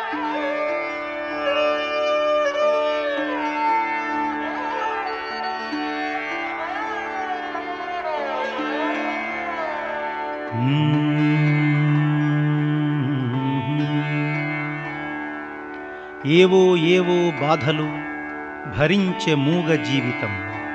ఏవో ఏవో బాధలు భరించే మూగ జీవితం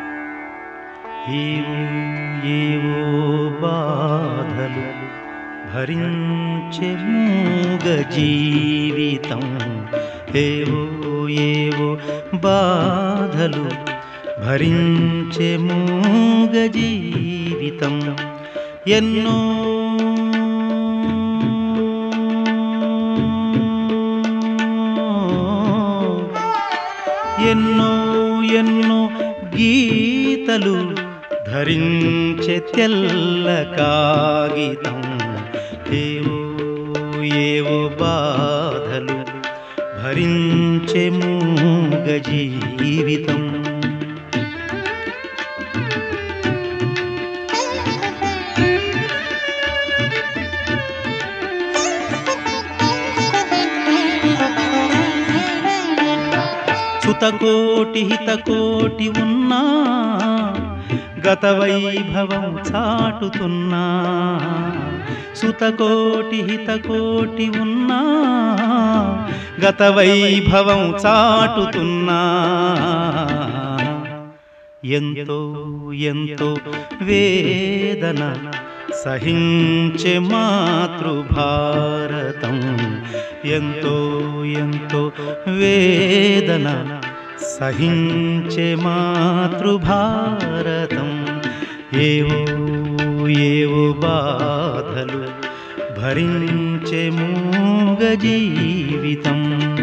ఏవో ఏవో బాధలు భరించే మూగ జీవితం ఏవో ఏవో బాధలు భరించే మూగ జీవితం ఎన్నో ఎన్నో ఎన్నో గీతలు ధరించే తెల్ల కాగితం ఏవో ఏవో బాధలు భరించే మూగ జీవితం సుతకోటి హితకోటి ఉన్నా గత వైభవం చాటుతున్నా సుతకోటి హితకోటి ఉన్నా గత వైభవం చాటుతున్నా ఎంతో ఎంతో వేదన సహించే మాతృభారతం ఎంతో ఎంతో వేదన సహించే మాతృభారతం ఏవో ఏవో బాధలు భరించే మూగ జీవితం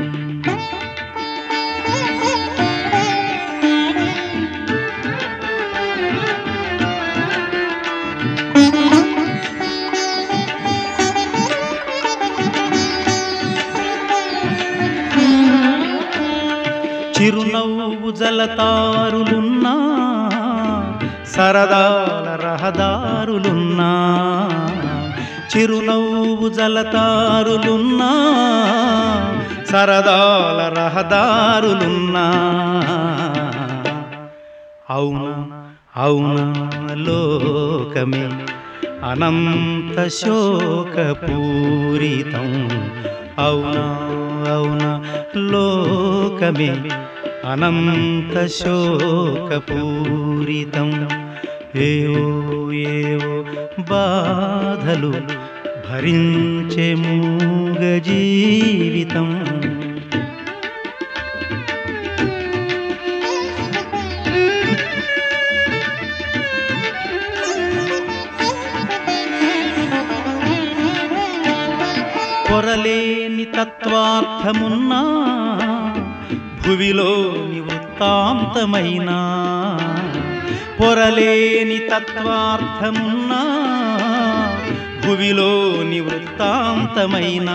చిరునవ్వు జలతారులున్నా సరదాల రహదారులున్నా చిరునవ్వు జలతారులున్నా సరదాల రహదారులున్నా అవునా అవునా లోకమే అనంత శోకపూరితం అవునా అవునా లోకమే అనంత శోకపూరితం ఏవో ఏవో బాధలు భరించే మూగ జీవితం పొరలేని తత్వార్థమున్నా భువిలోని వృత్తాంతమైనా పొరలేని తత్వార్థమున్నా భువిలోని వృత్తాంతమైనా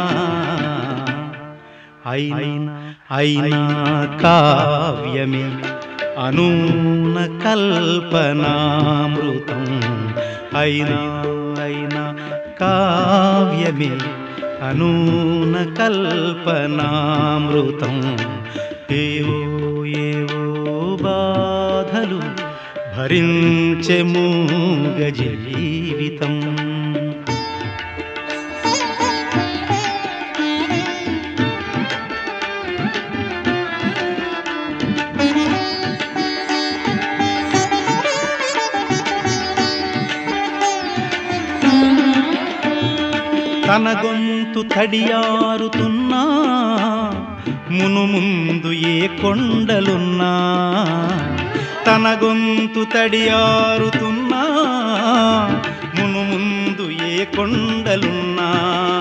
అయినా అయినా కావ్యమే అనూన కల్పనామృతం అయినా అయినా కావ్యమే అనూన కల్పనామృతం ఏవో ఏవో బాధలు భరించే మూగ జీవితం తన గొంతు తడియారుతున్నా మును ముందు ఏ కొండలున్నా తన గొంతు తడియారుతున్నా మును ముందు ఏ కొండలున్నా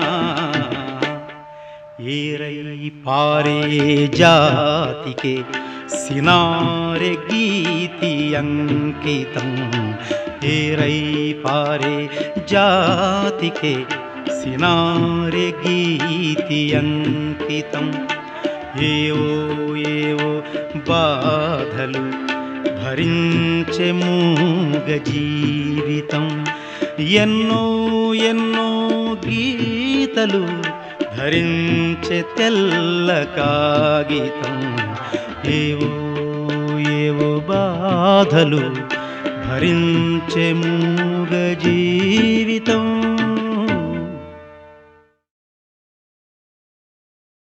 ఏరై పారే జాతికే సినారె గీతి అంకితం ఏరై పారే జాతికే సినారె గీతి అంకితం ఏవో ఏవో బాధలు భరించే మూగ జీవితం ఎన్నో ఎన్నో గీతలు ధరించే తెల్ల కాగితం ఏవో ఏవో బాధలు భరించే మూగ జీవితం